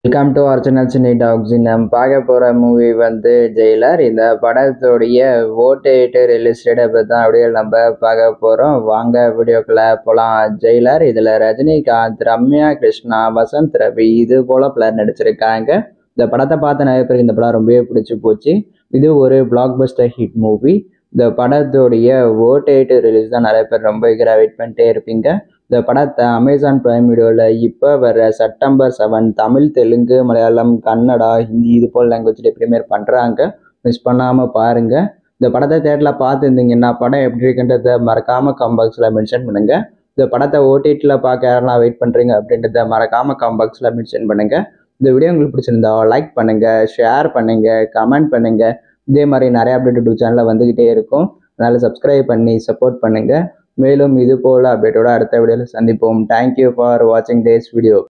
welcome to அர்ச்சனல் cine talks நம்ம பார்க்க போகிற மூவி வந்து ஜெயிலர் இந்த படத்துடைய ஓட்டேட்டு ரிலீஸ் டேட்டை பற்றி தான் அப்படியே நம்ம பார்க்க போகிறோம் வாங்க வீடியோக்குள்ளே போகலாம் ஜெயிலர் இதில் ரஜினிகாந்த் ரம்யா கிருஷ்ணா வசந்த் ரவி இது போல் பலர் நடிச்சிருக்காங்க இந்த படத்தை பார்த்த நிறைய பேருக்கு இந்த படம் ரொம்பவே பிடிச்சி போச்சு இது ஒரு பிளாக் பஸ்டர் ஹிட் மூவி இந்த படத்துடைய ஓட்டேட்டு ரிலீஸ் தான் நிறைய பேர் ரொம்ப eager-ஆ வெயிட் பண்ணிட்டே இருப்பீங்க இந்த படத்தை அமேசான் பிரைம் வீடியோவில் இப்போ வர செப்டம்பர் செவன் தமிழ் தெலுங்கு மலையாளம் கன்னடா ஹிந்தி இது போல் லாங்குவேஜில் ப்ரீமியர் பண்ணுறாங்க மிஸ் பண்ணாமல் பாருங்கள் இந்த படத்தை தேட்டரில் பார்த்துருந்தீங்கன்னா படம் எப்படி இருக்குன்றத மறக்காமல் கம்பாக்ஸில் மென்ஷன் பண்ணுங்கள் இந்த படத்தை ஓடிடியில் பார்க்க யாரெல்லாம் வெயிட் பண்ணுறீங்க அப்படின்றத மறக்காமல் கம்பாக்ஸில் மென்ஷன் பண்ணுங்கள் இந்த வீடியோ உங்களுக்கு பிடிச்சிருந்தா லைக் பண்ணுங்கள் ஷேர் பண்ணுங்கள் கமெண்ட் பண்ணுங்கள் இதே மாதிரி நிறைய அப்டேட் யூடியூப் சேனலில் வந்துக்கிட்டே இருக்கும் அதனால் சப்ஸ்கிரைப் பண்ணி சப்போர்ட் பண்ணுங்கள் மேலும் இது போல் அப்டேட்டோட அடுத்த வீடியோவில் சந்திப்போம் தேங்க்யூ ஃபார் வாட்சிங் திஸ் வீடியோ